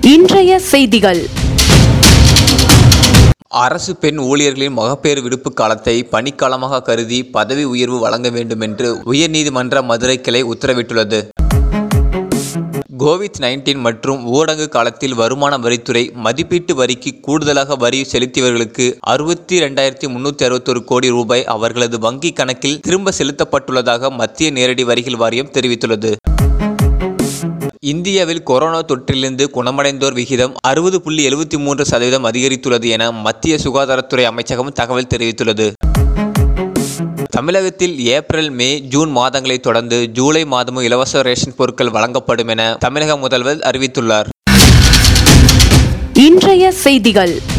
இன்றைய செய்திகள் அரசு பெண் ஊழியர்களின் மகப்பேறு விடுப்பு காலத்தை பணிக்காலமாக கருதி பதவி உயர்வு வழங்க வேண்டும் என்று உயர்நீதிமன்ற மதுரை கிளை உத்தரவிட்டுள்ளது கோவிட் நைன்டீன் மற்றும் ஊரடங்கு காலத்தில் வருமான வரித்துறை மதிப்பீட்டு வரிக்கு கூடுதலாக வரி செலுத்தியவர்களுக்கு அறுபத்தி ரெண்டாயிரத்தி முன்னூற்றி அறுபத்தொரு கோடி ரூபாய் அவர்களது வங்கி கணக்கில் திரும்ப செலுத்தப்பட்டுள்ளதாக மத்திய நேரடி வரிகள் வாரியம் தெரிவித்துள்ளது இந்தியாவில் கொரோனா தொற்றிலிருந்து குணமடைந்தோர் விகிதம் அறுபது புள்ளி எழுபத்தி மூன்று சதவீதம் அதிகரித்துள்ளது என மத்திய சுகாதாரத்துறை அமைச்சகம் தகவல் தெரிவித்துள்ளது தமிழகத்தில் ஏப்ரல் மே ஜூன் மாதங்களை தொடர்ந்து ஜூலை மாதமும் இலவச ரேஷன் பொருட்கள் வழங்கப்படும் என தமிழக முதல்வர் அறிவித்துள்ளார் இன்றைய செய்திகள்